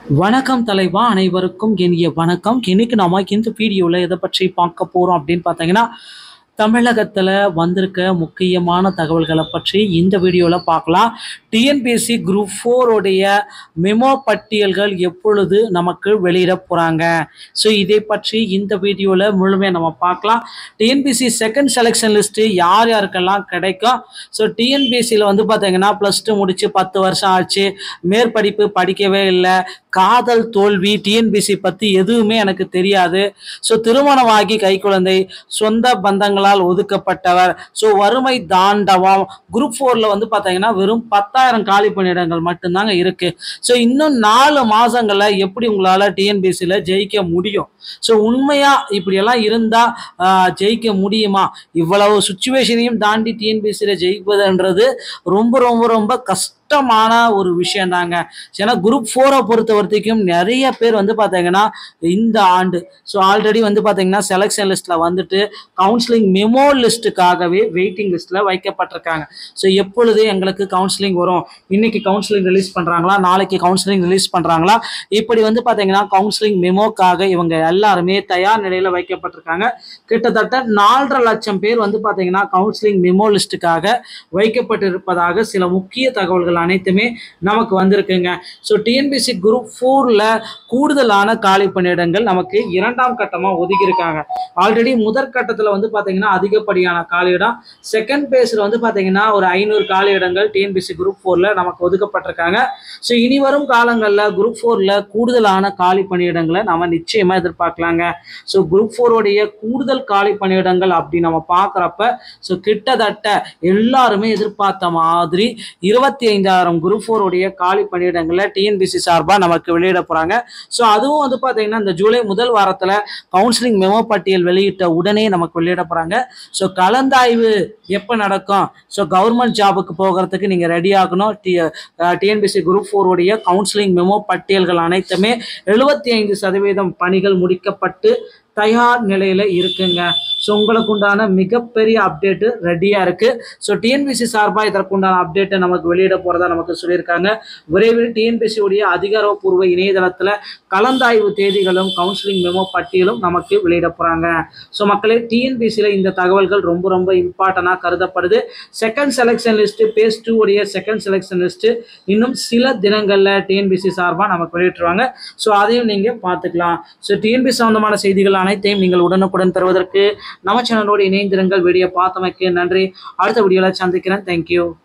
வணக்கம் தலைவா அனைவருக்கும் இனிய வணக்கம் இன்னைக்கு நாம இந்த வீடியோவில் எதை பற்றி பார்க்க போகிறோம் அப்படின்னு பார்த்தீங்கன்னா தமிழகத்தில் வந்திருக்க முக்கியமான தகவல்களை பற்றி இந்த வீடியோவில் பார்க்கலாம் டிஎன்பிஎஸ்சி குரூப் ஃபோருடைய மெமோ பட்டியல்கள் எப்பொழுது நமக்கு வெளியிட போகிறாங்க ஸோ இதை பற்றி இந்த வீடியோவில் முழுமையாக நம்ம பார்க்கலாம் டிஎன்பிஎஸ்சி செகண்ட் செலெக்ஷன் லிஸ்ட்டு யார் யாருக்கெல்லாம் கிடைக்கும் ஸோ டிஎன்பிஎஸ்சியில் வந்து பார்த்தீங்கன்னா ப்ளஸ் டூ முடிச்சு பத்து வருஷம் ஆச்சு மேற்படிப்பு படிக்கவே இல்லை காதல் தோல்வி டிஎன்பிசி பற்றி எதுவுமே எனக்கு தெரியாது ஸோ திருமணமாகி கைக்குழந்தை சொந்த பந்தங்களால் ஒதுக்கப்பட்டவர் ஸோ வறுமை தாண்டவம் குரூப் ஃபோரில் வந்து பார்த்தீங்கன்னா வெறும் பத்தாயிரம் காலி பணியிடங்கள் மட்டும்தாங்க இருக்கு ஸோ இன்னும் நாலு மாதங்களில் எப்படி உங்களால் டிஎன்பிசியில் ஜெயிக்க முடியும் ஸோ உண்மையாக இப்படியெல்லாம் இருந்தால் ஜெயிக்க முடியுமா இவ்வளவு சுச்சுவேஷனையும் தாண்டி டிஎன்பிசியில் ஜெயிப்பதுன்றது ரொம்ப ரொம்ப ரொம்ப கஷ்டமான ஒரு விஷயம் தாங்க ஏன்னா குரூப் ஃபோரை பொறுத்த வரைக்கும் நிறைய பேர் வந்து பார்த்தீங்கன்னா இந்த ஆண்டு ஸோ ஆல்ரெடி வந்து பார்த்தீங்கன்னா செலெக்ஷன் லிஸ்ட்டில் வந்துட்டு கவுன்சிலிங் மெமோ லிஸ்ட்டுக்காகவே வெயிட்டிங் லிஸ்ட்டில் வைக்கப்பட்டிருக்காங்க ஸோ எப்பொழுது எங்களுக்கு கவுன்சிலிங் வரும் இன்னைக்கு கவுன்சிலிங் ரிலீஸ் பண்ணுறாங்களா நாளைக்கு கவுன்சிலிங் ரிலீஸ் பண்ணுறாங்களா இப்படி வந்து பார்த்தீங்கன்னா கவுன்சிலிங் மெமோக்காக இவங்க எல்லாருமே தயார் நிலையில் வைக்கப்பட்டிருக்காங்க கிட்டத்தட்ட நாலரை லட்சம் பேர் வந்து பார்த்தீங்கன்னா கவுன்சிலிங் மெமோ லிஸ்ட்டுக்காக வைக்கப்பட்டிருப்பதாக சில முக்கிய தகவல்கள் அனைத்துமே நமக்கு வந்திருக்குங்க ஸோ டிஎன்பிசி குரூப் ஃபோரில் கூடுதலான காலி பணியிடங்கள் நமக்கு இரண்டாம் கட்டமாக ஒதுக்கியிருக்காங்க ஆல்ரெடி முதற் கட்டத்தில் வந்து பார்த்தீங்கன்னா அதிகப்படியான காலியிடம் செகண்ட் பேஸில் வந்து பார்த்தீங்கன்னா ஒரு ஐநூறு காலி இடங்கள் டிஎன்பிசி குரூப் ஃபோரில் நமக்கு ஒதுக்கப்பட்டிருக்காங்க ஸோ இனி வரும் காலங்களில் குரூப் ஃபோரில் கூடுதலான காலி பணியிடங்களை நம்ம நிச்சயமாக எதிர்பார்க்கலாங்க ஸோ குரூப் ஃபோருடைய கூடுதல் காலி பணியிடங்கள் அப்படி நம்ம பார்க்குறப்ப ஸோ கிட்டத்தட்ட எல்லாருமே எதிர்பார்த்த மாதிரி இருபத்தி ஐந்தாயிரம் குரூப் ஃபோருடைய காலி பணியிடங்களை டிஎன்பிசி சார்பாக நமக்கு வெளியிட போகிறாங்க ஸோ அதுவும் வந்து பார்த்தீங்கன்னா இந்த ஜூலை முதல் வாரத்தில் கவுன்சிலிங் மெமோ பட்டியல் வெளியிட்ட உடனே நமக்கு வெளியிட போகிறாங்க ஸோ கலந்தாய்வு எப்போ நடக்கும் ஸோ கவர்மெண்ட் ஜாபுக்கு போகிறதுக்கு நீங்கள் ரெடி ஆகணும் டி டிஎன்பிசி குரூப் ஃபோருடைய கவுன்சிலிங் மெமோ பட்டியல்கள் அனைத்துமே எழுபத்தி ஐந்து சதவீதம் பணிகள் முடிக்கப்பட்டு தயார் நிலையில் இருக்குங்க ஸோ உங்களுக்கு உண்டான மிகப்பெரிய அப்டேட்டு ரெடியாக இருக்குது ஸோ டிஎன்பிசி சார்பாக இதற்குண்டான அப்டேட்டை நமக்கு வெளியிட போகிறதா நமக்கு சொல்லியிருக்காங்க விரைவில் டிஎன்பிசி உடைய அதிகாரப்பூர்வ இணையதளத்தில் கலந்தாய்வு தேதிகளும் கவுன்சிலிங் மெமோ பட்டியலும் நமக்கு வெளியிட போகிறாங்க ஸோ மக்களே டிஎன்பிசியில் இந்த தகவல்கள் ரொம்ப ரொம்ப இம்பார்ட்டண்டாக கருதப்படுது second selection list phase two உடைய செகண்ட் செலெக்ஷன் லிஸ்ட்டு இன்னும் சில தினங்களில் டிஎன்பிசி சார்பாக நமக்கு வெளியிட்டுருவாங்க ஸோ அதையும் நீங்கள் பார்த்துக்கலாம் ஸோ டிஎன்பிசி சம்பந்தமான செய்திகள் அனைத்தையும் நீங்கள் உடனுக்குடன் பெறுவதற்கு நம்ம சேனலோடு இணைந்திருங்கள் வீடியோ பார்த்தமைக்கு நன்றி அடுத்த வீடியோவில் சந்திக்கிறேன் தேங்க்யூ